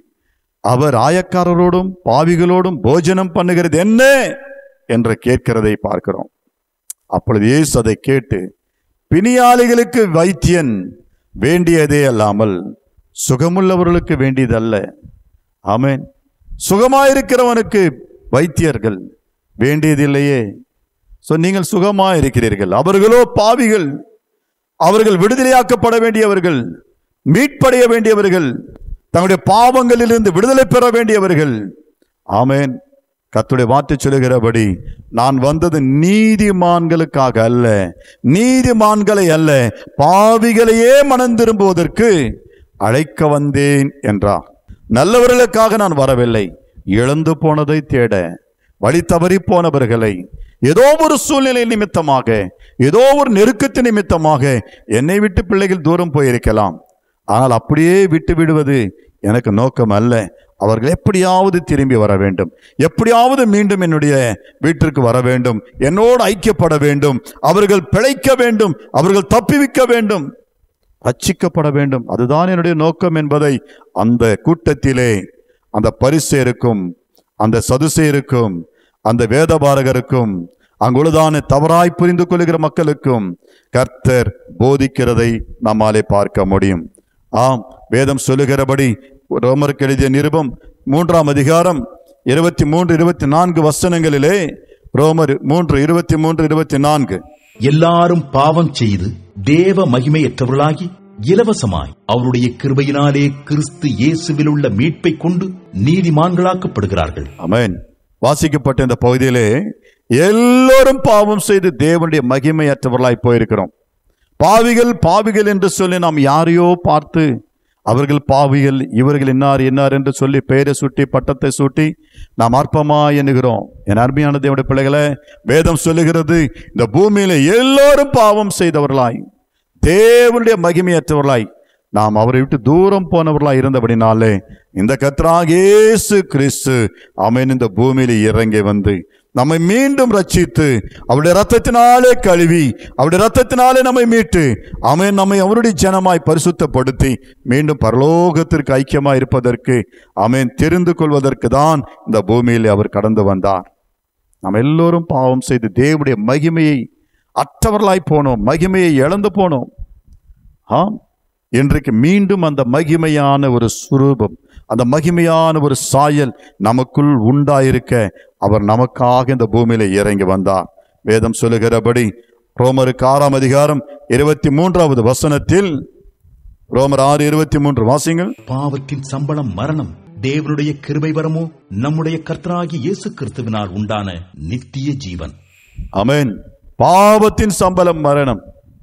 அவர் ஆயக்காரரோடும் பாவிகளோடும் போஜனம் பண்ணுகிறது என்ன என்று கேட்கிறதை பார்க்கிறோம் அப்பொழுது இயேசு அதை கேட்டு பிணியாளிகளுக்கு வைத்தியன் வேண்டியதே அல்லாமல் சுகமுள்ளவர்களுக்கு வேண்டியதல்ல ஆமென் சுகமாயிருக்கிறவனுக்கு வைத்தியர்கள் வேண்டியதில்லையே சோ நீங்கள் சுகமா இருக்கிறீர்கள் அவர்களோ பாவிகள் அவர்கள் விடுதலையாக்கப்பட வேண்டியவர்கள் மீட்படைய வேண்டியவர்கள் தங்களுடைய பாவங்களிலிருந்து விடுதலை பெற வேண்டியவர்கள் ஆமென் கர்த்தருடைய வார்த்தை சொல்லுகிறபடி நான் வந்தது நீதிமான்களுக்காக அல்ல நீதிமான்களை அல்ல பாவிகளையே மனம் திரும்புவதற்கு அழைக்க வந்தேன் என்றார் நல்லவர்களுக்காக நான் வரவில்லை இழந்து போனதை தேட வழி தவறி போனவர்களை ஏதோ ஒரு சூழ்நிலை நிமித்தமாக ஏதோ ஒரு நெருக்கத்து நிமித்தமாக என்னை விட்டு பிள்ளைகள் தூரம் போயிருக்கலாம் ஆனால் அப்படியே விட்டு விடுவது எனக்கு நோக்கம் அல்ல அவர்கள் எப்படியாவது திரும்பி வர வேண்டும் எப்படியாவது மீண்டும் என்னுடைய வீட்டிற்கு வர வேண்டும் என்னோடு ஐக்கியப்பட வேண்டும் அவர்கள் பிழைக்க வேண்டும் அவர்கள் தப்பிவிக்க வேண்டும் ரட்சிக்கப்பட வேண்டும் அதுதான் என்னுடைய நோக்கம் என்பதை அந்த கூட்டத்திலே அந்த பரிசேருக்கும் அந்த சதுசேருக்கும் அந்த வேதபாரகருக்கும் அங்குள்ளதான தவறாய் புரிந்து கொள்கிற மக்களுக்கும் கர்த்தர் போதிக்கிறதை நம்மாலே பார்க்க முடியும் ஆம் வேதம் சொல்லுகிறபடி ரோமருக்கு எழுதிய நிருபம் மூன்றாம் அதிகாரம் இருபத்தி மூன்று இருபத்தி நான்கு வசனங்களிலே ரோமர் மூன்று இருபத்தி மூன்று இருபத்தி நான்கு எல்லாரும் பாவம் செய்து தேவ மகிமையற்றவர்களாகி இலவசமாய் அவருடைய கிருபையினாலே கிறிஸ்து இயேசுவில் உள்ள மீட்பை கொண்டு நீதிமான்களாக்கப்படுகிறார்கள் அமேன் வாசிக்கப்பட்ட இந்த பகுதியிலே எல்லோரும் பாவம் செய்து தேவனுடைய மகிமையற்றவர்களாய் போயிருக்கிறோம் பாவிகள் பாவிகள் என்று சொல்லி நாம் யாரையோ பார்த்து அவர்கள் பாவிகள் இவர்கள் இன்னார் இன்னார் என்று சொல்லி பெயரை சுட்டி பட்டத்தை சூட்டி நாம் அற்பமா எண்ணுகிறோம் என் அருமையான தேவனுடைய பிள்ளைகளே வேதம் சொல்லுகிறது இந்த பூமியில எல்லோரும் பாவம் செய்தவர்களாய் தேவனுடைய மகிமையற்றவர்களாய் நாம் அவரை விட்டு தூரம் போனவர்களாய் இருந்தபடினாலே இந்த கர்த்தராகிய இயேசு கிறிஸ்து அவன் இந்த பூமியில இறங்கி வந்து நம்மை மீண்டும் ரட்சித்து அவருடைய ரத்தத்தினாலே கழுவி அவருடைய ரத்தத்தினாலே நம்மை மீட்டு அவன் நம்மை அவருடைய ஜனமாய் பரிசுத்தப்படுத்தி மீண்டும் பரலோகத்திற்கு ஐக்கியமாய் இருப்பதற்கு அவன் தெரிந்து கொள்வதற்கு தான் இந்த பூமியில் அவர் கடந்து வந்தார் நாம் எல்லோரும் பாவம் செய்து தேவனுடைய மகிமையை அற்றவர்களாய் போனோம் மகிமையை இழந்து போனோம் ஆம் இன்றைக்கு மீண்டும் அந்த மகிமையான ஒரு சுரூபம் அந்த மகிமையான ஒரு சாயல் நமக்குள் உண்டாயிருக்க அவர் நமக்காக இந்த பூமியில இறங்கி வந்தார் வேதம் சொல்லுகிறபடி ரோமருக்கு ஆறாம் அதிகாரம் இருபத்தி மூன்றாவது வசனத்தில் ரோமர் ஆறு இருபத்தி மூன்று வாசிங்கள் பாவத்தின் சம்பளம் மரணம் தேவனுடைய கிருபை வரமோ நம்முடைய கர்த்தராகிய இயேசு கிறிஸ்துவினால் உண்டான நித்திய ஜீவன் அமேன் பாவத்தின் சம்பளம் மரணம்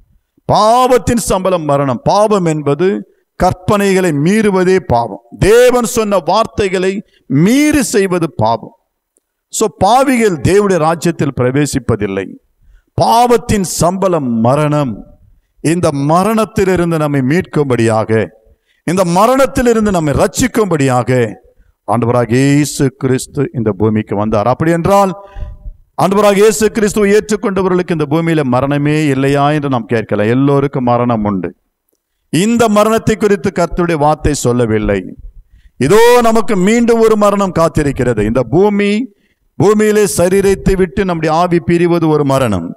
பாவத்தின் சம்பளம் மரணம் பாவம் என்பது கற்பனைகளை மீறுவதே பாவம் தேவன் சொன்ன வார்த்தைகளை மீறி செய்வது பாவம் சோ பாவிகள் தேவனுடைய ராஜ்யத்தில் பிரவேசிப்பதில்லை பாவத்தின் சம்பளம் மரணம் இந்த மரணத்திலிருந்து நம்மை மீட்கும்படியாக இந்த மரணத்திலிருந்து நம்மை ரட்சிக்கும்படியாக ஆண்டவராக இயேசு கிறிஸ்து இந்த பூமிக்கு வந்தார் அப்படி என்றால் ஆண்டவராக இயேசு கிறிஸ்துவை ஏற்றுக்கொண்டவர்களுக்கு இந்த பூமியில மரணமே இல்லையா என்று நாம் கேட்கலாம் எல்லோருக்கும் மரணம் உண்டு இந்த மரணத்தை குறித்து கர்த்தருடைய வார்த்தை சொல்லவில்லை இதோ நமக்கு மீண்டும் ஒரு மரணம் காத்திருக்கிறது இந்த பூமி பூமியிலே சரீரத்தை விட்டு நம்முடைய ஆவி பிரிவது ஒரு மரணம்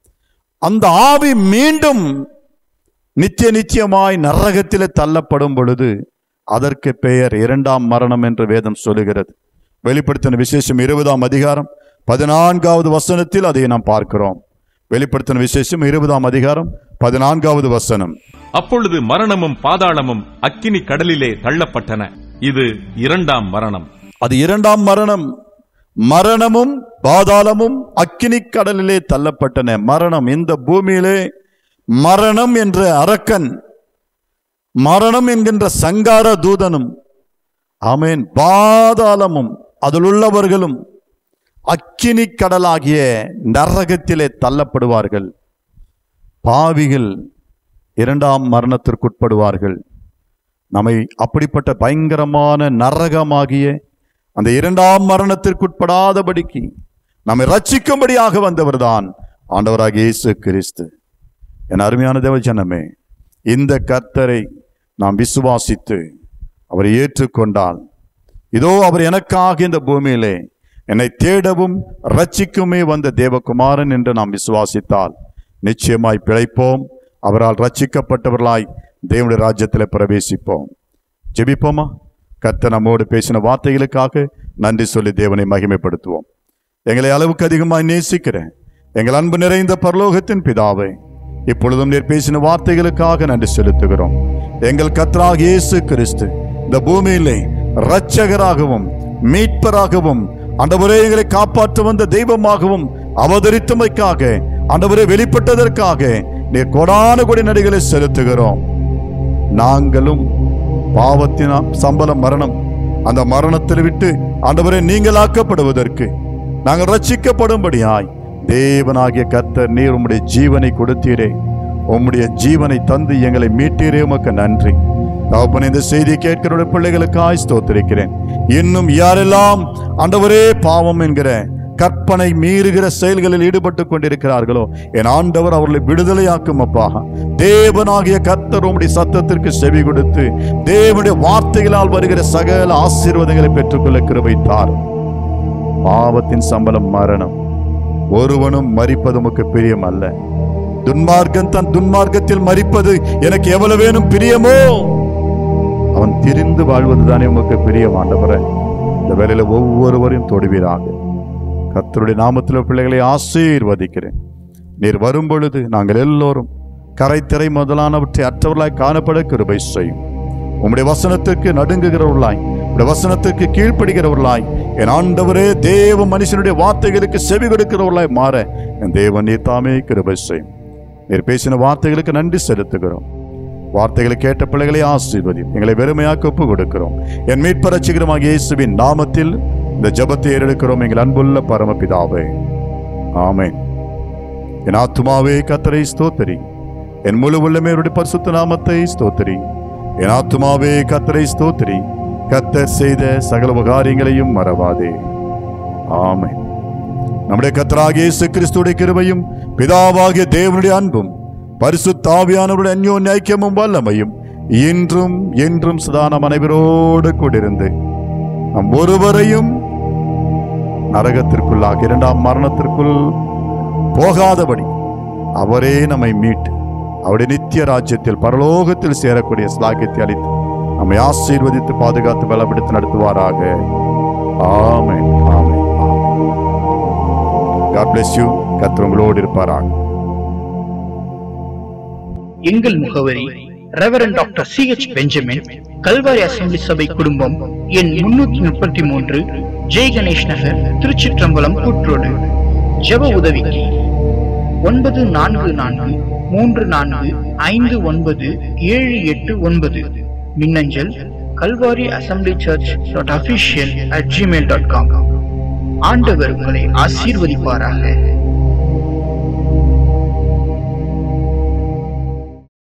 அந்த ஆவி மீண்டும் நித்திய நிச்சயமாய் நரகத்திலே தள்ளப்படும் பொழுது அதற்கு பெயர் இரண்டாம் மரணம் என்று வேதம் சொல்லுகிறது வெளிப்படுத்தின விசேஷம் இருபதாம் அதிகாரம் பதினான்காவது வசனத்தில் அதை நாம் பார்க்கிறோம் வெளிப்படுத்தின விசேஷம் இருபதாம் அதிகாரம் பதினான்காவது வசனம் அப்பொழுது மரணமும் பாதாளமும் அக்கினி கடலிலே தள்ளப்பட்டன இது இரண்டாம் மரணம் அது இரண்டாம் மரணம் மரணமும் பாதாளமும் அக்கினி கடலிலே தள்ளப்பட்டன மரணம் இந்த பூமியிலே மரணம் என்ற அரக்கன் மரணம் என்கின்ற சங்கார தூதனும் ஆமேன் பாதாளமும் அதில் உள்ளவர்களும் அக்கினி கடலாகிய நரகத்திலே தள்ளப்படுவார்கள் பாவிகள் இரண்டாம் மரணத்திற்குட்படுவார்கள் நம்மை அப்படிப்பட்ட பயங்கரமான நரகமாகிய அந்த இரண்டாம் மரணத்திற்குட்படாதபடிக்கு நம்மை ரட்சிக்கும்படியாக வந்தவர்தான் ஆண்டவராகிய இயேசு கிறிஸ்து என் அருமையான தேவஜனமே இந்த கர்த்தரை நாம் விசுவாசித்து அவரை ஏற்றுக்கொண்டால் இதோ அவர் எனக்காக இந்த பூமியிலே என்னை தேடவும் ரட்சிக்குமே வந்த தேவகுமாரன் என்று நாம் விசுவாசித்தால் நிச்சயமாய் பிழைப்போம் அவரால் ரட்சிக்கப்பட்டவர்களாய் தேவனுடைய ராஜ்யத்தில் பிரவேசிப்போம் ஜெபிப்போமா கர்த்தர் நம்மோடு பேசின வார்த்தைகளுக்காக நன்றி சொல்லி தேவனை மகிமைப்படுத்துவோம் எங்களை அளவுக்கு அதிகமாய் நேசிக்கிற எங்கள் அன்பு நிறைந்த பரலோகத்தின் பிதாவை இப்பொழுதும் நீர் பேசின வார்த்தைகளுக்காக நன்றி செலுத்துகிறோம் எங்கள் கர்த்தராக இயேசு கிறிஸ்து இந்த பூமியிலே இரட்சகராகவும் மீட்பராகவும் ஆண்டவரே எங்களை காப்பாற்ற வந்த தெய்வமாகவும் அவதரித்தமைக்காக ஆண்டவரே வெளிப்பட்டதற்காக நீர் கொடான கொடி நடிகளை செலுத்துகிறோம் நாங்களும் பாவத்தின் சம்பளம் மரணம் அந்த மரணத்தில் விட்டு ஆண்டவரே நீங்களாக்கப்படுவதற்கு நாங்கள் ரட்சிக்கப்படும்படியாய் தேவனாகிய கர்த்தர் நீர் உம்முடைய ஜீவனை கொடுத்தீரே உம்முடைய ஜீவனை தந்து எங்களை மீட்டீரே உமக்கு நன்றி தகப்பனே இந்த செய்தியை கேட்கிற பிள்ளைகளுக்காய் ஸ்தோத்திரிக்கிறேன் இன்னும் யாரெல்லாம் ஆண்டவரே பாவம் என்கிற கற்பனை மீறுகிற செயல்களில் ஈடுபட்டு கொண்டிருக்கிறார்களோ என் ஆண்டவர் அவர்களை விடுதலையாக்கும் அப்பா தேவனாகிய கர்த்தர் உம்முடைய சத்தத்திற்கு செவி கொடுத்து தேவனுடைய வார்த்தைகளால் வருகிற சகல ஆசீர்வாதங்களை பெற்றுக்கொள்ள கிருபைத்தார் பாவத்தின் சம்பளம் மரணம் ஒருவனும் மறிப்பது உமக்கு பிரியம் அல்ல துன்மார்க்கன் தன் துன்மார்க்கத்தில் மறிப்பது எனக்கு எவ்வளவு வேணும் பிரியமோ அவன் திரிந்து வாழ்வதுதானே உமக்கு பிரியம் ஆண்டவரே இந்த வேலையில ஒவ்வொருவரையும் தொடுவீராக கர்த்தருடைய நாமத்தில் பிள்ளைகளை ஆசீர்வதிக்கிறேன் நீர் வரும் பொழுது நாங்கள் எல்லோரும் கரைத்திரை முதலானவற்றை அற்றவர்களாய் காணப்பட கிருபை செய்யும் உம்முடைய வசனத்திற்கு நடுங்குகிறவர்களாய் உம்முடைய வசனத்திற்கு கீழ்ப்படுகிறவர்களாய் என் ஆண்டவரே தேவ மனுஷனுடைய வார்த்தைகளுக்கு செவி கொடுக்கிறவர்களாய் மாற என் தேவன் நீர் தாமே கிருபை செய்யும் நீர் பேசின வார்த்தைகளுக்கு நன்றி செலுத்துகிறோம் வார்த்தைகளை கேட்ட பிள்ளைகளை ஆசீர்வதியும் எங்களை வெறுமையாக்க ஒப்பு கொடுக்கிறோம் என் மீட்பரட்சிகரமாக இயேசுவின் நாமத்தில் இந்த ஜெபத்தை ஏறெடுக்கிறோம் எங்கள் அன்புள்ள பரமபிதாவே ஆமென் என் ஆத்துமாவே கத்தரை ஸ்தோத்தரி என் முழு உள்ளமே அவருடைய பரிசுத்த நாமத்தை ஸ்தோத்தரி என் ஆத்துமாவே கத்தரை ஸ்தோத்தரி கத்தர் செய்த சகல உபகாரியங்களையும் மறவாதே ஆமென் நம்முடைய கத்தராகிய இயேசு கிறிஸ்துடைய கிருபையும் பிதாவாகிய தேவனுடைய அன்பும் பரிசுத்தாவியானவருடைய அந்யோன்ய ஐக்கியமும் வல்லமையும் இன்றும் என்றும் சதா நம் அனைவரோடு கூடிருந்து நம் ஒருவரையும் நரகத்திற்குள்ளாக இரண்டாம் மரணத்திற்குள் போகாதபடி அவரே நம்மை மீட்டு அவருடைய நித்திய ராஜ்யத்தில் பரலோகத்தில் சேரக்கூடிய ஸ்லாகியத்தை அளித்து நம்மை ஆசீர்வதித்து பாதுகாத்து பலப்படுத்தி நடத்துவாராக ஆமென் ஆமென் ஆமென் God bless you கர்த்தர் உங்களோடு இருப்பாராக எங்கள் முகவரி reverend doctor C H Benjamin Calvary assembly சபை குடும்பம் எண் முன்னூத்தி முப்பத்தி மூன்று ஜெய் கணேஷ் நகர் திருச்சிற்றம்பலம் கூற்றோடு ஜெப உதவிக்கு ஒன்பது நான்கு நான்கு மூன்று நான்கு ஐந்து ஒன்பது ஏழு எட்டு ஒன்பது மின்னஞ்சல் Calvary assembly church dot official at Gmail dot com ஆண்டவர் உங்களை ஆசீர்வதிப்பாராக